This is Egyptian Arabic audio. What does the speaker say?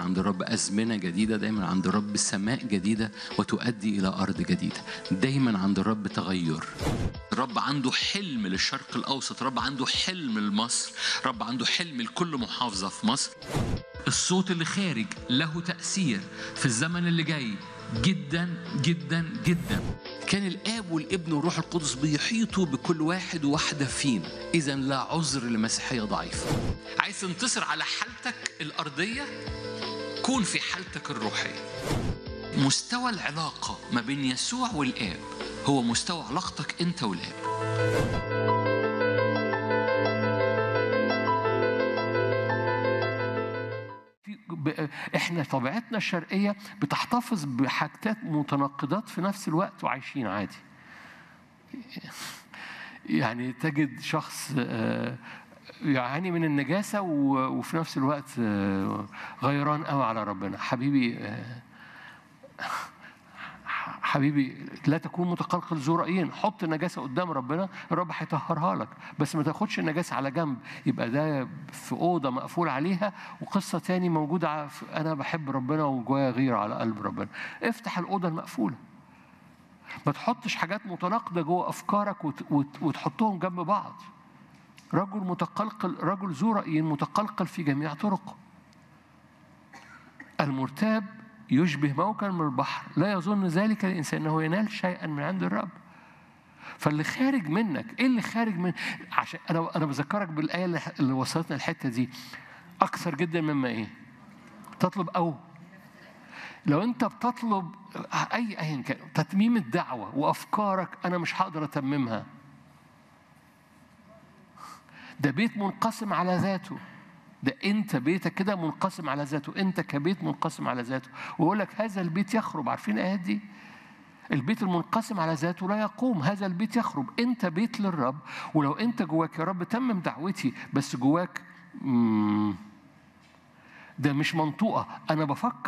عند الرب أزمنة جديدة دايما عند الرب سماء جديدة وتؤدي إلى أرض جديدة دايما عند الرب تغير الرب عنده حلم للشرق الأوسط الرب عنده حلم لمصر الرب عنده حلم لكل محافظة في مصر الصوت اللي خارج له تأثير في الزمن اللي جاي جدا جدا جدا كان الاب والابن والروح القدس بيحيطوا بكل واحد وواحده فينا اذا لا عذر لمسيحيه ضعيفه عايز تنتصر على حالتك الارضيه كون في حالتك الروحيه مستوى العلاقه ما بين يسوع والاب هو مستوى علاقتك انت والاب في ب- احنا طبيعتنا الشرقيه بتحتفظ بحاجات متناقضات في نفس الوقت وعايشين عادي يعني تجد شخص آه، يعاني من النجاسه و- وفي نفس الوقت آه، غيران قوي على ربنا حبيبي آه، حبيبي لا تكون متقلقل ذو رأيين حط النجاسة قدام ربنا الرب هيطهرها لك بس ما تاخدش النجاسة على جنب يبقى ده في أوضة مقفول عليها وقصة تاني موجودة ع- في- أنا بحب ربنا وجوايا غيرة على قلب ربنا افتح الأوضة المقفولة ما تحطش حاجات متناقضة جوه أفكارك وت- وت- وتحطهم جنب بعض رجل متقلقل رجل ذو رأي متقلقل في جميع طرقه المرتاب يشبه موكا من البحر لا يظن ذلك الإنسان أنه ينال شيئا من عند الرب فاللي خارج منك ايه اللي خارج من عشان انا انا بذكرك بالايه اللي اللي وصلتنا الحته دي اكثر جدا مما ايه تطلب او لو انت بتطلب اي ايا كان تتميم الدعوه وافكارك انا مش هقدر اتممها ده بيت منقسم على ذاته ده انت بيتك كده منقسم على ذاته انت كبيت منقسم على ذاته ويقول لك هذا البيت يخرب عارفين الايات دي البيت المنقسم على ذاته لا يقوم هذا البيت يخرب انت بيت للرب ولو انت جواك يا رب تمم دعوتي بس جواك مم، ده مش منطوقه انا بفكر